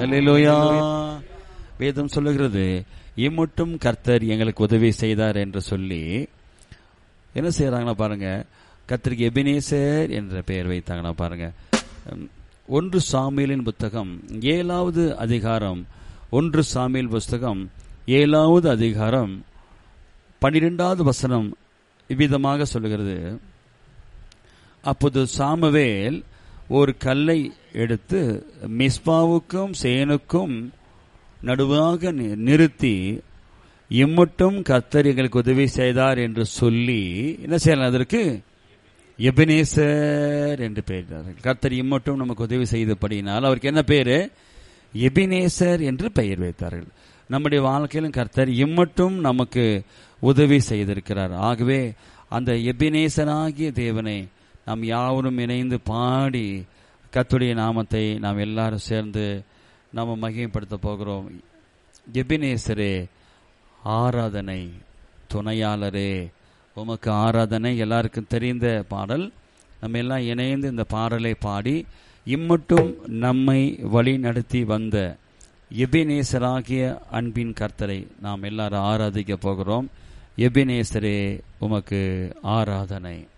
அல்லேலூயா வேதம் சொல்லுகிறது இம்மட்டும் கர்த்தர் எங்களுக்கு உதவி செய்தார் என்று சொல்லி என்ன செய்யறாங்கன்னா பாருங்க கர்த்தருக்கு எபினேசர் என்ற பெயர் வைத்தாங்கன்னா பாருங்க உம், ஒன்று சாமியலின் புத்தகம் ஏழாவது அதிகாரம் ஒன்று சாமியல் புஸ்தகம் ஏழாவது அதிகாரம் பன்னிரெண்டாவது வசனம் இவ்விதமாக சொல்லுகிறது அப்போது சாமுவேல் ஒரு கல்லை எடுத்து மிஸ்பாவுக்கும் சேனுக்கும் நடுவாக நி- நிறுத்தி இம்மட்டும் கர்த்தர் எங்களுக்கு உதவி செய்தார் என்று சொல்லி என்ன செய்யலாம் அதற்கு எபினேசர் என்று பெயரிட்டார்கள் கர்த்தர் இம்மட்டும் நமக்கு உதவி செய்தபடியினால் அவருக்கு என்ன பேரு எபினேசர் என்று பெயர் வைத்தார்கள் நம்முடைய வாழ்க்கையிலும் கர்த்தர் இம்மட்டும் நமக்கு உதவி செய்திருக்கிறார் ஆகவே அந்த எபினேசராகிய தேவனை நாம் யாவரும் இணைந்து பாடி கர்த்தருடைய நாமத்தை நாம் எல்லாரும் சேர்ந்து நாம் மகிமைப்படுத்த போகிறோம் எபினேசரே ஆராதனை துணையாளரே உமக்கு ஆராதனை எல்லாருக்கும் தெரிந்த பாடல் நம்ம எல்லாம் இணைந்து இந்த பாடலை பாடி இம்மட்டும் நம்மை வழி நடத்தி வந்த எபினேசராகிய அன்பின் கர்த்தரை நாம் எல்லாரும் ஆராதிக்க போகிறோம் எபினேசரே உமக்கு ஆராதனை